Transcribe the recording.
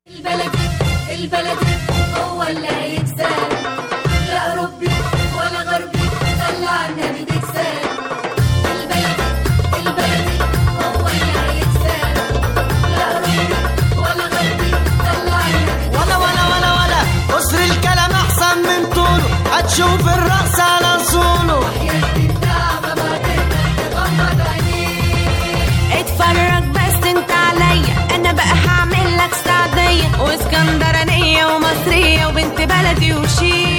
البلدي البلدي هو اللي هيكسب لا أوروبي ولا غربي طلع النبي تكسب البلدي البلدي هو اللي هيكسب لا أوروبي ولا غربي طلع النبي ولا ولا ولا ولا قصر الكلام احسن من طوله هتشوف الرقص على صوله يا الدعوة ما تقدر تغمض عينيك اتفرج بس انت عليا انا بقى هعمل لك سعدية واسكندرانية ومصرية وبنت بلدي وشيك